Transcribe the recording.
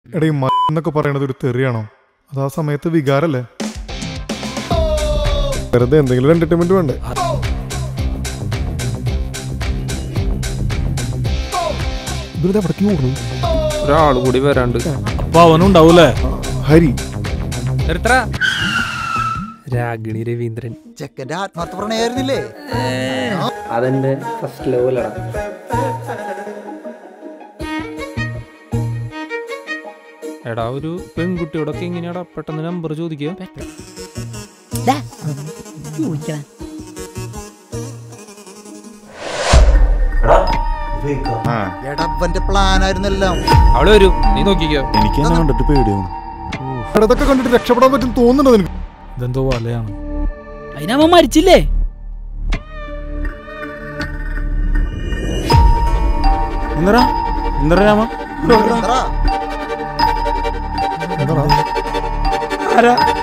എടാ ഈ മ എന്നൊക്കെ പറയണത് ഒരു തെറിയാണോ അത് ആ സമയത്ത് വികാരല്ലേ വെറുതെ എന്തെങ്കിലും എന്റർടൈൻമെന്റ് വേണ്ടേ ഇവരുടെ എവിടേക്ക് ഓടുന്നു ഒരാൾ കൂടി വരാണ്ട് അപ്പൊ അവനും ഉണ്ടാവൂലേ ഹരി നിർത്തറ രാഗിണി രവീന്ദ്രൻ ചെക്കന്റെ ആത്മാർത്ഥ പ്രണയായിരുന്നില്ലേ അതെന്റെ ഫസ്റ്റ് ലെവലാണ് എടാ ഒരു പെൺകുട്ടിയോടൊക്കെ എങ്ങനെയാടാ പെട്ടെന്ന് നമ്പർ ചോദിക്കുക ചോദിക്കണം എടവന്റെ പ്ലാൻ ആയിരുന്നെല്ലാം അവള് വരും നീ നോക്കിക്കോ എനിക്ക് എന്നെ കണ്ടിട്ട് പേടിയാണ് എടാ ഇതൊക്കെ കണ്ടിട്ട് രക്ഷപ്പെടാൻ പറ്റും തോന്നുന്നുണ്ടോ നിനക്ക് ഇതെന്തോ വലയാണ് അതിനവൻ മരിച്ചില്ലേ എന്താ എന്താ രാമ എന്താ എന്താടാ ആരാ